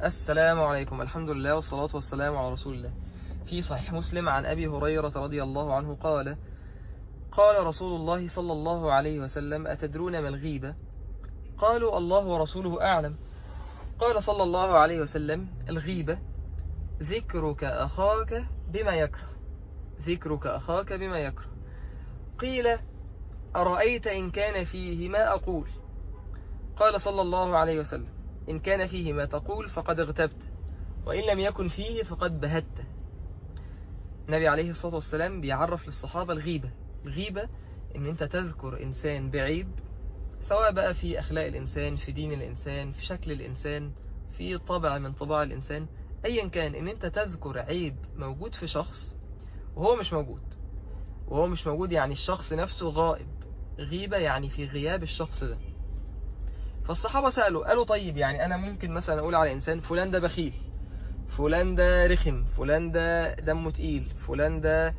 السلام عليكم الحمد لله والصلاة والسلام على رسول الله في صحيح مسلم عن أبي هريرة رضي الله عنه قال قال رسول الله صلى الله عليه وسلم أتدرون ما الغيبة قالوا الله ورسوله أعلم قال صلى الله عليه وسلم الغيبة ذكرك أخاك بما يكره ذكرك أخاك بما يكره قيل أرأيت إن كان فيه ما أقول قال صلى الله عليه وسلم إن كان فيه ما تقول فقد اغتبت وإن لم يكن فيه فقد بهت النبي عليه الصلاة والسلام بيعرف للصحابة الغيبة الغيبة إن أنت تذكر إنسان بعيب سواء بقى في أخلاق الإنسان في دين الإنسان في شكل الإنسان في طبع من طباع الإنسان أيا كان إن أنت تذكر عيب موجود في شخص وهو مش موجود وهو مش موجود يعني الشخص نفسه غائب غيبة يعني في غياب الشخص ده فالصحابة سألوا قالوا طيب يعني أنا ممكن مثلا أقول على إنسان فلان ده بخيل فلان ده رخم فلان ده دمه تقيل فلان ده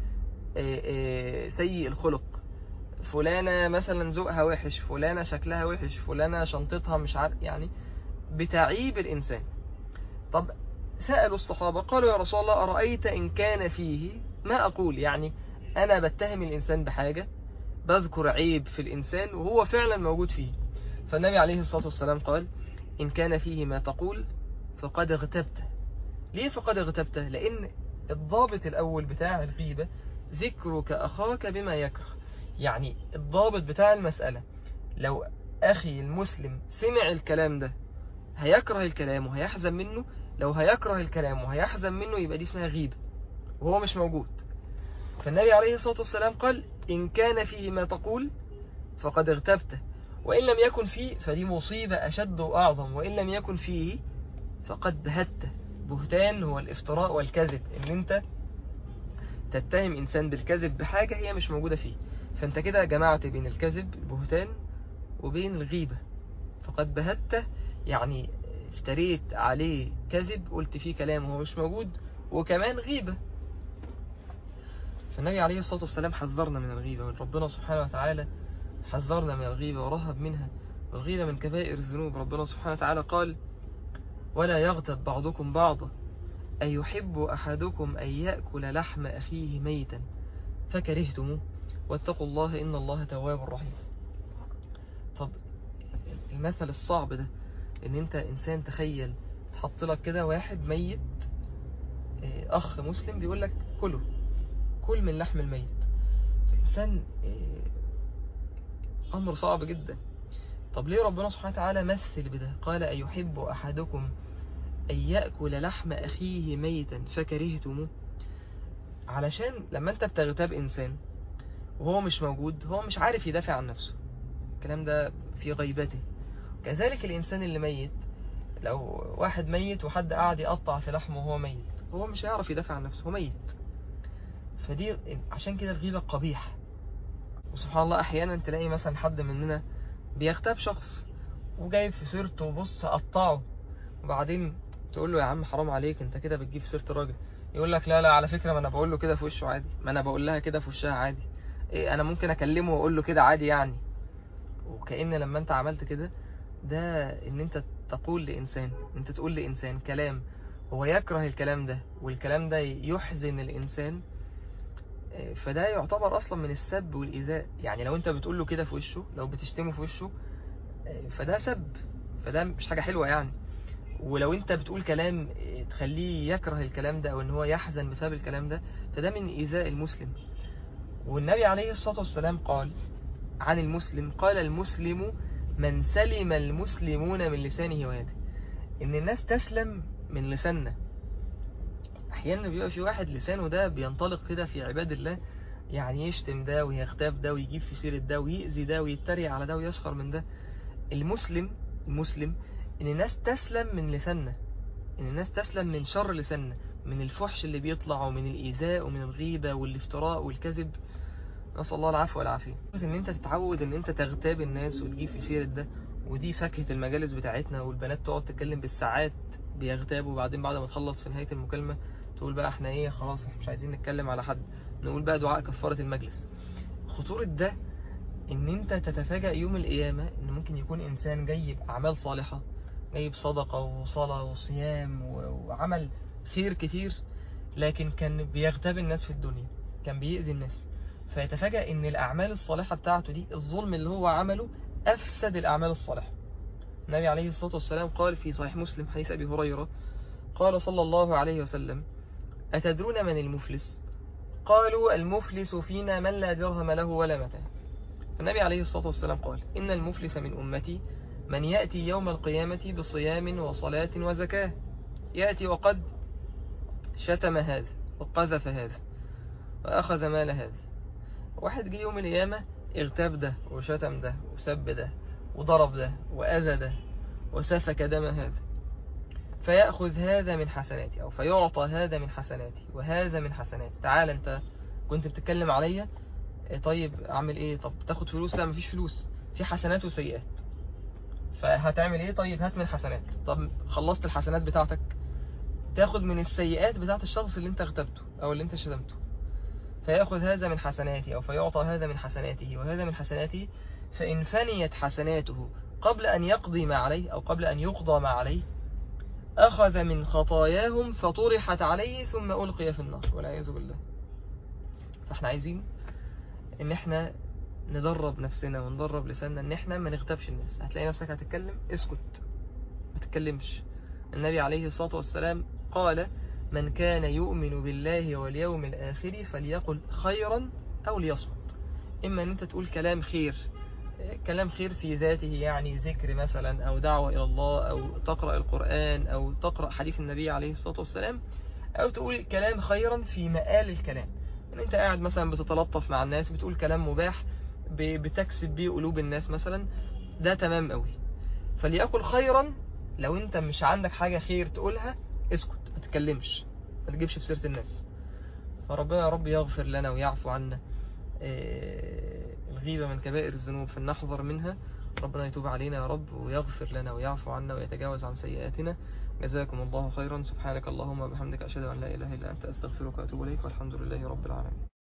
سيء الخلق فلانة مثلا ذوقها وحش فلانة شكلها وحش فلانة شنطتها مش عارف يعني بتعيب الإنسان طب سألوا الصحابة قالوا يا رسول الله أرأيت إن كان فيه ما أقول يعني أنا بتهم الإنسان بحاجة بذكر عيب في الإنسان وهو فعلا موجود فيه فالنبي عليه الصلاة والسلام قال إن كان فيه ما تقول فقد اغتبته ليه فقد اغتبته لأن الضابط الأول بتاع الغيبة ذكرك أخاك بما يكره يعني الضابط بتاع المسألة لو أخي المسلم سمع الكلام ده هيكره الكلام وهيحزن منه لو هيكره الكلام وهيحزن منه يبقى دي اسمها غيبة وهو مش موجود فالنبي عليه الصلاة والسلام قال إن كان فيه ما تقول فقد اغتبته وإن لم يكن فيه فدي مصيبة أشد وأعظم وإن لم يكن فيه فقد بهته بهتان هو الافتراء والكذب إن أنت تتهم إنسان بالكذب بحاجة هي مش موجودة فيه فأنت كده جمعت بين الكذب البهتان وبين الغيبة فقد بهته يعني اشتريت عليه كذب قلت فيه كلام هو مش موجود وكمان غيبة فالنبي عليه الصلاة والسلام حذرنا من الغيبة وربنا سبحانه وتعالى حذرنا من الغيبة ورهب منها والغيبة من كبائر الذنوب ربنا سبحانه وتعالى قال ولا يغتب بعضكم بعضا أيحب أحدكم أن يأكل لحم أخيه ميتا فكرهتموه واتقوا الله إن الله تواب رحيم طب المثل الصعب ده ان انت انسان تخيل تحط لك كده واحد ميت اخ مسلم بيقول لك كله كل من لحم الميت فانسان امر صعب جدا طب ليه ربنا سبحانه وتعالى مثل بده قال أيحب أحدكم أن يأكل لحم أخيه ميتا فكرهتموه علشان لما انت بتغتاب إنسان وهو مش موجود هو مش عارف يدافع عن نفسه الكلام ده في غيبته كذلك الإنسان اللي ميت لو واحد ميت وحد قاعد يقطع في لحمه وهو ميت هو مش هيعرف يدافع عن نفسه هو ميت فدي عشان كده الغيبة قبيح وسبحان الله أحيانا تلاقي مثلا حد مننا بيغتاب شخص وجايب في سيرته وبص قطعه وبعدين تقول له يا عم حرام عليك انت كده بتجيب في سيرة راجل يقول لك لا لا على فكرة ما انا بقول له كده في وشه عادي ما انا بقول لها كده في وشها عادي إيه انا ممكن اكلمه واقول له كده عادي يعني وكأن لما انت عملت كده ده ان انت تقول لإنسان انت تقول لإنسان كلام هو يكره الكلام ده والكلام ده يحزن الإنسان فده يعتبر أصلا من السب والإيذاء يعني لو انت بتقول له كده في وشه لو بتشتمه في وشه فده سب فده مش حاجة حلوة يعني ولو انت بتقول كلام تخليه يكره الكلام ده او ان هو يحزن بسبب الكلام ده فده من إيذاء المسلم والنبي عليه الصلاة والسلام قال عن المسلم قال المسلم من سلم المسلمون من لسانه ويده ان الناس تسلم من لساننا احيانا بيبقى في واحد لسانه ده بينطلق كده في عباد الله يعني يشتم ده ويغتاب ده ويجيب في سيرة ده ويأذي ده ويتريق على ده ويسخر من ده المسلم المسلم ان الناس تسلم من لساننا ان الناس تسلم من شر لساننا من الفحش اللي بيطلع ومن الإيذاء ومن الغيبة والافتراء والكذب نسأل الله العفو والعافية ان انت تتعود ان انت تغتاب الناس وتجيب في سيرة ده ودي فاكهة المجالس بتاعتنا والبنات تقعد تتكلم بالساعات بيغتابوا وبعدين بعد ما تخلص في نهاية المكالمة تقول بقى احنا ايه خلاص احنا مش عايزين نتكلم على حد نقول بقى دعاء كفارة المجلس خطورة ده ان انت تتفاجأ يوم القيامة ان ممكن يكون انسان جاي بأعمال صالحة جايب صدقة وصلاة وصيام و- وعمل خير كتير لكن كان بيغتاب الناس في الدنيا كان بيأذي الناس فيتفاجأ ان الأعمال الصالحة بتاعته دي الظلم اللي هو عمله أفسد الأعمال الصالحة النبي عليه الصلاة والسلام قال في صحيح مسلم حديث أبي هريرة قال صلى الله عليه وسلم أتدرون من المفلس قالوا المفلس فينا من لا درهم له ولا متاع النبي عليه الصلاة والسلام قال إن المفلس من أمتي من يأتي يوم القيامة بصيام وصلاة وزكاة يأتي وقد شتم هذا وقذف هذا وأخذ مال هذا واحد جه يوم القيامة اغتاب ده وشتم ده وسب ده وضرب ده وأذى ده وسفك دم هذا فيأخذ هذا من حسناتي أو فيعطى هذا من حسناتي وهذا من حسناتي تعال أنت كنت بتتكلم عليا إيه طيب أعمل إيه طب تاخد فلوس لا مفيش فلوس في حسنات وسيئات فهتعمل إيه طيب هات من الحسنات طب خلصت الحسنات بتاعتك تاخد من السيئات بتاعت الشخص اللي انت اغتبته أو اللي انت شتمته فيأخذ هذا من حسناته أو فيعطى هذا من حسناته وهذا من حسناته فإن فنيت حسناته قبل أن يقضي ما عليه أو قبل أن يقضى ما عليه أخذ من خطاياهم فطرحت عليه ثم ألقي في النار والعياذ بالله فاحنا عايزين ان احنا ندرب نفسنا وندرب لساننا ان احنا ما نغتابش الناس هتلاقي نفسك هتتكلم اسكت ما تتكلمش النبي عليه الصلاة والسلام قال من كان يؤمن بالله واليوم الآخر فليقل خيرا أو ليصمت إما أن أنت تقول كلام خير كلام خير في ذاته يعني ذكر مثلا أو دعوة إلى الله أو تقرأ القرآن أو تقرأ حديث النبي عليه الصلاة والسلام أو تقول كلام خيرا في مآل الكلام ان انت قاعد مثلا بتتلطف مع الناس بتقول كلام مباح ب- بتكسب بيه قلوب الناس مثلا ده تمام قوي فليأكل خيرا لو انت مش عندك حاجة خير تقولها اسكت ما تتكلمش ما تجيبش في سيرة الناس فربنا يا رب يغفر لنا ويعفو عنا آه، الغيبة من كبائر الذنوب فلنحذر منها ربنا يتوب علينا يا رب ويغفر لنا ويعفو عنا ويتجاوز عن سيئاتنا جزاكم الله خيرا سبحانك اللهم وبحمدك أشهد أن لا إله إلا أنت أستغفرك وأتوب إليك والحمد لله رب العالمين